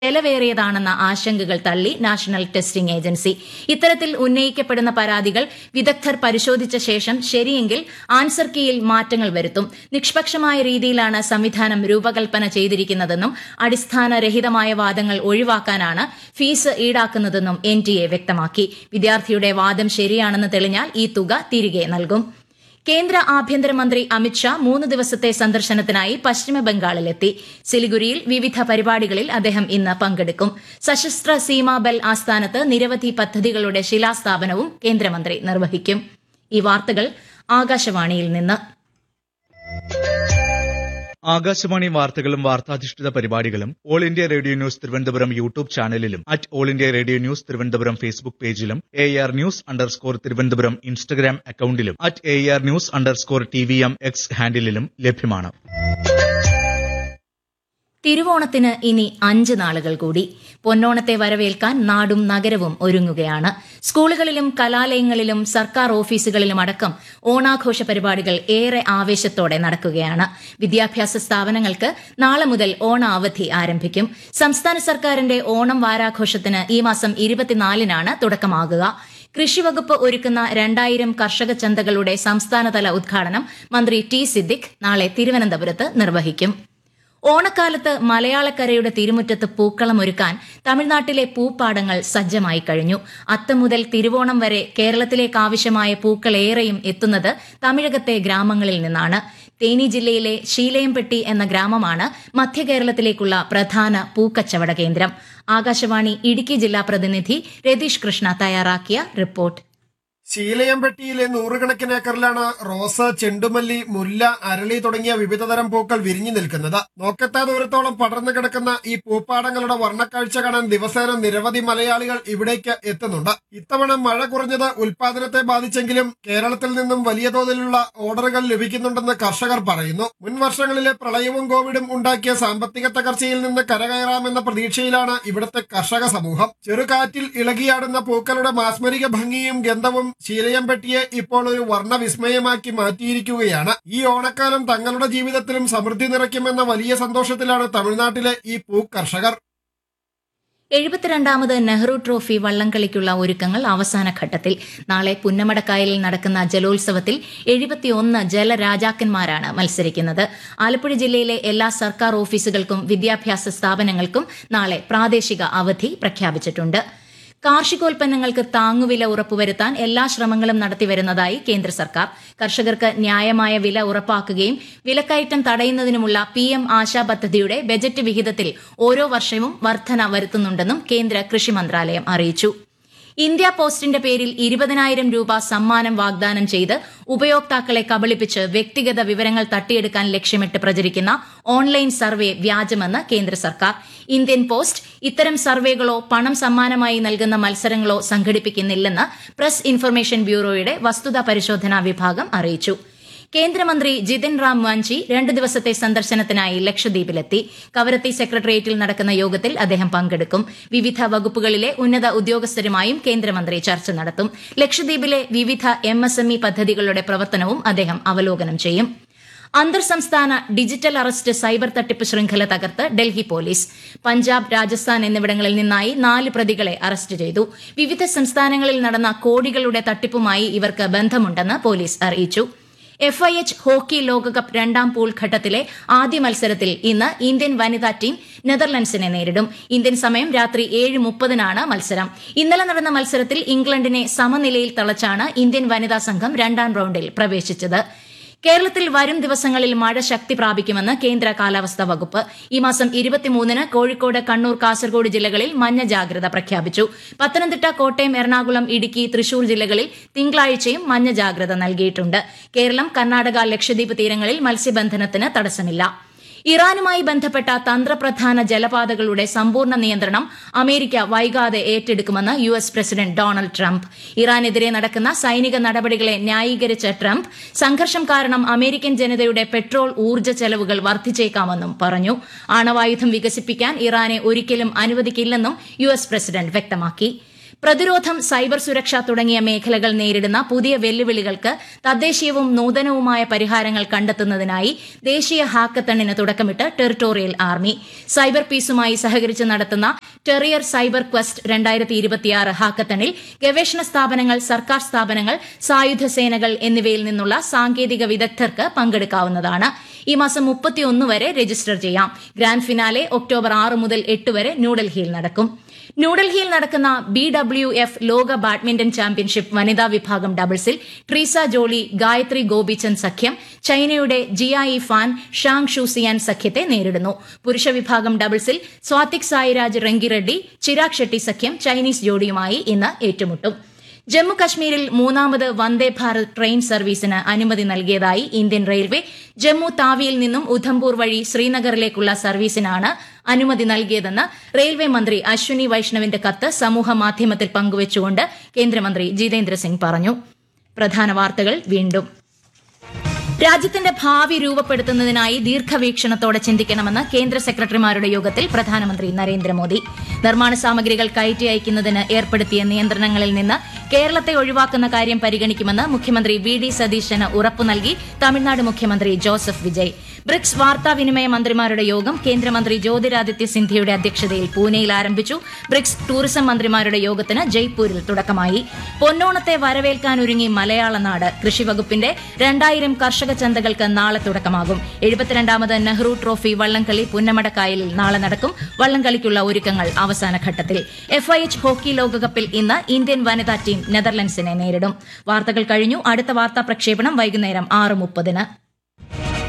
ചെലവേറിയതാണെന്ന ആശങ്കകൾ തള്ളി national testing agency ഇത്തരത്തിൽ ഉന്നയിക്കപ്പെടുന്ന പരാതികൾ വിദഗ്ധർ പരിശോധിച്ച ശേഷം ശരിയെങ്കിൽ ആൻസർ കീയിൽ മാറ്റങ്ങൾ വരുത്തും നിഷ്പക്ഷമായ രീതിയിലാണ് സംവിധാനം രൂപകൽപ്പന ചെയ്തിരിക്കുന്നതെന്നും അടിസ്ഥാനരഹിതമായ വാദങ്ങൾ ഒഴിവാക്കാനാണ് ഫീസ് ഈടാക്കുന്നതെന്നും എൻ ടി എ വ്യക്തമാക്കി വിദ്യാർത്ഥിയുടെ വാദം ശരിയാണെന്ന് തെളിഞ്ഞാൽ ഈ തുക തിരികെ നൽകും കേന്ദ്ര ആഭ്യന്തരമന്ത്രി അമിത്ഷാ മൂന്ന് ദിവസത്തെ സന്ദർശനത്തിനായി പശ്ചിമബംഗാളിലെത്തി സിലിഗുരിയിൽ വിവിധ പരിപാടികളിൽ അദ്ദേഹം ഇന്ന് പങ്കെടുക്കും സശസ്ത്ര സീമാ ബൽ ആസ്ഥാനത്ത് നിരവധി പദ്ധതികളുടെ ശിലാസ്ഥാപനവും കേന്ദ്രമന്ത്രി നിർവഹിക്കും ഈ വാർത്തകൾ ആകാശവാണിയിൽ നിന്ന് ആകാശവാണി വാർത്തകളും വാർത്താധിഷ്ഠിത പരിപാടികളും all India radio news Thiruvananthapuram YouTube ചാനലിലും at all India radio news Thiruvananthapuram Facebook പേജിലും A R news underscore Thiruvananthapuram Instagram അക്കൌണ്ടിലും at A R news underscore T V M X ഹാൻഡിലും ലഭ്യമാണ് തിരുവോണത്തിന് ഇനി അഞ്ച് നാളുകൾ കൂടി പൊന്നോണത്തെ വരവേൽക്കാൻ നാടും നഗരവും ഒരുങ്ങുകയാണ് സ്കൂളുകളിലും കലാലയങ്ങളിലും സർക്കാർ ഓഫീസുകളിലും അടക്കം ഓണാഘോഷ പരിപാടികൾ ഏറെ ആവേശത്തോടെ നടക്കുകയാണ് വിദ്യാഭ്യാസ സ്ഥാപനങ്ങൾക്ക് നാളെ മുതൽ ഓണ അവധി ആരംഭിക്കും സംസ്ഥാന സർക്കാരിന്റെ ഓണം വാരാഘോഷത്തിന് ഈ മാസം ഇരുപത്തിനാലിനാണ് തുടക്കമാകുക കൃഷിവകുപ്പ് ഒരുക്കുന്ന രണ്ടായിരം കർഷക ചന്തകളുടെ സംസ്ഥാനതല ഉദ്ഘാടനം മന്ത്രി ടി സിദ്ദിഖ് നാളെ തിരുവനന്തപുരത്ത് നിർവഹിക്കും ഓണക്കാലത്ത് മലയാളക്കരയുടെ തിരുമുറ്റത്ത് പൂക്കളം ഒരുക്കാൻ തമിഴ്നാട്ടിലെ പൂപ്പാടങ്ങൾ സജ്ജമായി കഴിഞ്ഞു അത്തം മുതൽ തിരുവോണം വരെ കേരളത്തിലേക്ക് ആവശ്യമായ പൂക്കളേറെയും എത്തുന്നത് തമിഴകത്തെ ഗ്രാമങ്ങളിൽ നിന്നാണ് തേനി ജില്ലയിലെ ശീലയംപെട്ടി എന്ന ഗ്രാമമാണ് മധ്യകേരളത്തിലേക്കുള്ള പ്രധാന പൂക്കച്ചവട കേന്ദ്രം ആകാശവാണി ഇടുക്കി ജില്ലാ പ്രതിനിധി രതീഷ് കൃഷ്ണ തയ്യാറാക്കിയ റിപ്പോർട്ട് ശീലയംപെട്ടിയിലെ നൂറുകണക്കിന് ഏക്കറിലാണ് റോസ് ചെണ്ടുമല്ലി മുല്ല അരളി തുടങ്ങിയ വിവിധതരം പൂക്കൾ വിരിഞ്ഞു നിൽക്കുന്നത് നോക്കത്താ ദൂരത്തോളം പടർന്നു കിടക്കുന്ന ഈ പൂപ്പാടങ്ങളുടെ വർണ്ണക്കാഴ്ച കാണാൻ ദിവസേന നിരവധി മലയാളികൾ ഇവിടേക്ക് എത്തുന്നുണ്ട് ഇത്തവണ മഴ കുറഞ്ഞത് ഉൽപാദനത്തെ ബാധിച്ചെങ്കിലും കേരളത്തിൽ നിന്നും വലിയ തോതിലുള്ള ഓർഡറുകൾ ലഭിക്കുന്നുണ്ടെന്ന് കർഷകർ പറയുന്നു മുൻ വർഷങ്ങളിലെ പ്രളയവും കോവിഡും ഉണ്ടാക്കിയ സാമ്പത്തിക തകർച്ചയിൽ നിന്ന് കരകയറാമെന്ന പ്രതീക്ഷയിലാണ് ഇവിടുത്തെ കർഷക സമൂഹം ചെറുകാറ്റിൽ ഇളകിയാടുന്ന പൂക്കളുടെ മാസ്മരിക ഭംഗിയും ഗന്ധവും ശീലയംപെട്ടിയെ ഇപ്പോൾ ഒരു വർണ്ണവിസ്മയമാക്കി മാറ്റിയിരിക്കുകയാണ് ഈ ഓണക്കാലം തങ്ങളുടെ ജീവിതത്തിലും സമൃദ്ധി നിറയ്ക്കുമെന്ന വലിയ സന്തോഷത്തിലാണ് തമിഴ്നാട്ടിലെ ഈ പൂ കർഷകർ എഴുപത്തിരണ്ടാമത് നെഹ്റു ട്രോഫി വള്ളംകളിക്കുള്ള ഒരുക്കങ്ങൾ അവസാന ഘട്ടത്തിൽ നാളെ പുന്നമടക്കായലിൽ നടക്കുന്ന ജലോത്സവത്തിൽ എഴുപത്തിയൊന്ന് ജലരാജാക്കന്മാരാണ് മത്സരിക്കുന്നത് ആലപ്പുഴ ജില്ലയിലെ എല്ലാ സർക്കാർ ഓഫീസുകൾക്കും വിദ്യാഭ്യാസ സ്ഥാപനങ്ങൾക്കും നാളെ പ്രാദേശിക അവധി പ്രഖ്യാപിച്ചിട്ടുണ്ട് കാർഷികോൽപ്പന്നങ്ങൾക്ക് താങ്ങുവില ഉറപ്പുവരുത്താൻ എല്ലാ ശ്രമങ്ങളും നടത്തിവരുന്നതായി കേന്ദ്ര സർക്കാർ കർഷകർക്ക് ന്യായമായ വില ഉറപ്പാക്കുകയും വിലക്കയറ്റം തടയുന്നതിനുമുള്ള പി എം ആശാ പദ്ധതിയുടെ ബജറ്റ് വിഹിതത്തിൽ ഓരോ വർഷവും വർധന വരുത്തുന്നുണ്ടെന്നും കേന്ദ്ര കൃഷി മന്ത്രാലയം അറിയിച്ചു ഇന്ത്യ പോസ്റ്റിന്റെ പേരിൽ ഇരുപതിനായിരം രൂപ സമ്മാനം വാഗ്ദാനം ചെയ്ത് ഉപയോക്താക്കളെ കബളിപ്പിച്ച് വ്യക്തിഗത വിവരങ്ങൾ തട്ടിയെടുക്കാൻ ലക്ഷ്യമിട്ട് പ്രചരിക്കുന്ന ഓൺലൈൻ സർവേ വ്യാജമെന്ന് കേന്ദ്ര സർക്കാർ ഇന്ത്യൻ പോസ്റ്റ് ഇത്തരം സർവേകളോ പണം സമ്മാനമായി നൽകുന്ന മത്സരങ്ങളോ സംഘടിപ്പിക്കുന്നില്ലെന്ന് പ്രസ് ഇൻഫർമേഷൻ ബ്യൂറോയുടെ വസ്തുതാ പരിശോധനാ വിഭാഗം അറിയിച്ചു കേന്ദ്രമന്ത്രി ജിതിൻ റാം വാഞ്ചി രണ്ടു ദിവസത്തെ സന്ദർശനത്തിനായി ലക്ഷദ്വീപിലെത്തി കവരത്തി സെക്രട്ടേറിയറ്റിൽ നടക്കുന്ന യോഗത്തിൽ അദ്ദേഹം പങ്കെടുക്കും വിവിധ വകുപ്പുകളിലെ ഉന്നത ഉദ്യോഗസ്ഥരുമായും കേന്ദ്രമന്ത്രി ചർച്ച നടത്തും ലക്ഷദ്വീപിലെ വിവിധ എം പദ്ധതികളുടെ പ്രവർത്തനവും അദ്ദേഹം അവലോകനം ചെയ്യും അന്തർ സംസ്ഥാന ഡിജിറ്റൽ അറസ്റ്റ് സൈബർ തട്ടിപ്പ് ശൃംഖല തകർത്ത് ഡൽഹി പോലീസ് പഞ്ചാബ് രാജസ്ഥാൻ എന്നിവിടങ്ങളിൽ നിന്നായി നാല് പ്രതികളെ അറസ്റ്റ് ചെയ്തു വിവിധ സംസ്ഥാനങ്ങളിൽ നടന്ന കോടികളുടെ തട്ടിപ്പുമായി ഇവർക്ക് ബന്ധമുണ്ടെന്ന് പോലീസ് അറിയിച്ചു എഫ് ഐ എച്ച് ഹോക്കി ലോകകപ്പ് രണ്ടാം പൂൾ ഘട്ടത്തിലെ ആദ്യ മത്സരത്തിൽ ഇന്ന് ഇന്ത്യൻ വനിതാ ടീം നെതർലൻഡ്സിനെ നേരിടും ഇന്ത്യൻ സമയം രാത്രി ഏഴ് മുപ്പതിനാണ് മത്സരം ഇന്നലെ നടന്ന മത്സരത്തിൽ ഇംഗ്ലണ്ടിനെ സമനിലയിൽ തളച്ചാണ് ഇന്ത്യൻ വനിതാ സംഘം രണ്ടാം റൌണ്ടിൽ പ്രവേശിച്ചത് കേരളത്തിൽ വരും ദിവസങ്ങളിൽ മഴ ശക്തി പ്രാപിക്കുമെന്ന് കേന്ദ്ര കാലാവസ്ഥാ വകുപ്പ് ഈ മാസം ഇരുപത്തിമൂന്നിന് കോഴിക്കോട് കണ്ണൂർ കാസർഗോഡ് ജില്ലകളിൽ മഞ്ഞ ജാഗ്രത പ്രഖ്യാപിച്ചു പത്തനംതിട്ട കോട്ടയം എറണാകുളം ഇടുക്കി തൃശൂർ ജില്ലകളിൽ തിങ്കളാഴ്ചയും മഞ്ഞ ജാഗ്രത നൽകിയിട്ടുണ്ട് കേരളം കർണാടക ലക്ഷദ്വീപ് തീരങ്ങളിൽ മത്സ്യബന്ധനത്തിന് തടസ്സമില്ല ഇറാനുമായി ബന്ധപ്പെട്ട തന്ത്രപ്രധാന ജലപാതകളുടെ സമ്പൂർണ്ണ നിയന്ത്രണം അമേരിക്ക വൈകാതെ ഏറ്റെടുക്കുമെന്ന് U S president Donald Trump ഇറാനെതിരെ നടക്കുന്ന സൈനിക നടപടികളെ ന്യായീകരിച്ച ട്രംപ് സംഘർഷം കാരണം അമേരിക്കൻ ജനതയുടെ പെട്രോൾ ഊർജ്ജ ചെലവുകൾ വർദ്ധിച്ചേക്കാമെന്നും പറഞ്ഞു ആണവായുധം വികസിപ്പിക്കാൻ ഇറാനെ ഒരിക്കലും അനുവദിക്കില്ലെന്നും യു എസ് പ്രസിഡന്റ് വ്യക്തമാക്കി പ്രതിരോധം സൈബർ സുരക്ഷ തുടങ്ങിയ മേഖലകൾ നേരിടുന്ന പുതിയ വെല്ലുവിളികൾക്ക് തദ്ദേശീയവും നൂതനവുമായ പരിഹാരങ്ങൾ കണ്ടെത്തുന്നതിനായി ദേശീയ ഹാക്കത്തണിന് തുടക്കമിട്ട് ടെറിട്ടോറിയൽ ആർമി സൈബർ പീസുമായി സഹകരിച്ച് നടത്തുന്ന ടെറിയർ സൈബർ ക്വസ്റ്റ് രണ്ടായിരത്തി ഇരുപത്തിയാറ് ഹാക്കത്തണിൽ ഗവേഷണ സ്ഥാപനങ്ങൾ സർക്കാർ സ്ഥാപനങ്ങൾ സായുധ സേനകൾ എന്നിവയിൽ നിന്നുള്ള സാങ്കേതിക വിദഗ്ധർക്ക് പങ്കെടുക്കാവുന്നതാണ് ഈ മാസം മുപ്പത്തിയൊന്ന് വരെ രജിസ്റ്റർ ചെയ്യാം ഗ്രാൻഡ് ഫിനാലെ ഒക്ടോബർ ആറ് മുതൽ എട്ട് വരെ ന്യൂഡൽഹിയിൽ നടക്കും ന്യൂഡൽഹിയിൽ നടക്കുന്ന ബി ഡബ്ല്യു എഫ് ലോക ബാഡ്മിന്റൺ ചാമ്പ്യൻഷിപ്പ് വനിതാ വിഭാഗം ഡബിൾസിൽ ട്രീസ ജോളി ഗായത്രി ഗോപിചന്ദ് സഖ്യം ചൈനയുടെ ജിയായി ഫാൻ ഷാങ് ഷൂസിയാൻ സഖ്യത്തെ നേരിടുന്നു പുരുഷ വിഭാഗം ഡബിൾസിൽ സ്വാതിക് സായിരാജ് റെങ്കിറെഡ്ഡി ചിരാഗ് ഷെട്ടി സഖ്യം ചൈനീസ് ജോഡിയുമായി ഇന്ന് ഏറ്റുമുട്ടും ജമ്മു കശ്മീരിൽ മൂന്നാമത് വന്ദേ ഭാരത് ട്രെയിൻ സർവീസിന് അനുമതി നൽകിയതായി ഇന്ത്യൻ റെയിൽവേ ജമ്മു താവിയിൽ നിന്നും ഉധംപൂർ വഴി ശ്രീനഗറിലേക്കുള്ള സർവീസിനാണ് അനുമതി നൽകിയതെന്ന് റെയിൽവേ മന്ത്രി അശ്വിനി വൈഷ്ണവിന്റെ കത്ത് സമൂഹ മാധ്യമത്തിൽ പങ്കുവച്ചുകൊണ്ട് കേന്ദ്രമന്ത്രി ജിതേന്ദ്ര സിംഗ് പറഞ്ഞു പ്രധാന വാർത്തകൾ വീണ്ടും രാജ്യത്തിന്റെ ഭാവി രൂപപ്പെടുത്തുന്നതിനായി ദീർഘവീക്ഷണത്തോടെ ചിന്തിക്കണമെന്ന് കേന്ദ്ര സെക്രട്ടറിമാരുടെ യോഗത്തിൽ പ്രധാനമന്ത്രി നരേന്ദ്രമോദി നിർമ്മാണ സാമഗ്രികൾ കയറ്റി അയക്കുന്നതിന് ഏർപ്പെടുത്തിയ നിയന്ത്രണങ്ങളിൽ നിന്ന് കേരളത്തെ ഒഴിവാക്കുന്ന കാര്യം പരിഗണിക്കുമെന്ന് മുഖ്യമന്ത്രി വി ഡി സതീശന് ഉറപ്പു നൽകി തമിഴ്നാട് മുഖ്യമന്ത്രി ജോസഫ് വിജയ് ബ്രിക്സ് വാർത്താവിനിമയ മന്ത്രിമാരുടെ യോഗം കേന്ദ്രമന്ത്രി ജ്യോതിരാദിത്യ സിന്ധ്യയുടെ അധ്യക്ഷതയിൽ പൂനെയിൽ ആരംഭിച്ചു ബ്രിക്സ് ടൂറിസം മന്ത്രിമാരുടെ യോഗത്തിന് ജയ്പൂരിൽ തുടക്കമായി പൊന്നോണത്തെ വരവേൽക്കാനൊരുങ്ങി മലയാള നാട് കൃഷിവകുപ്പിന്റെ രണ്ടായിരം കർഷക ചന്തകൾക്ക് നാളെ തുടക്കമാകും എഴുപത്തിരണ്ടാമത് നെഹ്റു ട്രോഫി വള്ളംകളി പുന്നമടക്കായലിൽ നാളെ നടക്കും വള്ളംകളിക്കുള്ള ഒരുക്കങ്ങൾ അവസാന ഘട്ടത്തിൽ എഫ്ഐഎച്ച് ഹോക്കി ലോകകപ്പിൽ ഇന്ന് ഇന്ത്യൻ വനിതാ ടീം നെതർലൻഡ്സിനെ നേരിടും വാർത്തകൾ കഴിഞ്ഞു അടുത്ത വാർത്താ പ്രക്ഷേപണം വൈകുന്നേരം ആറ് മുപ്പതിന്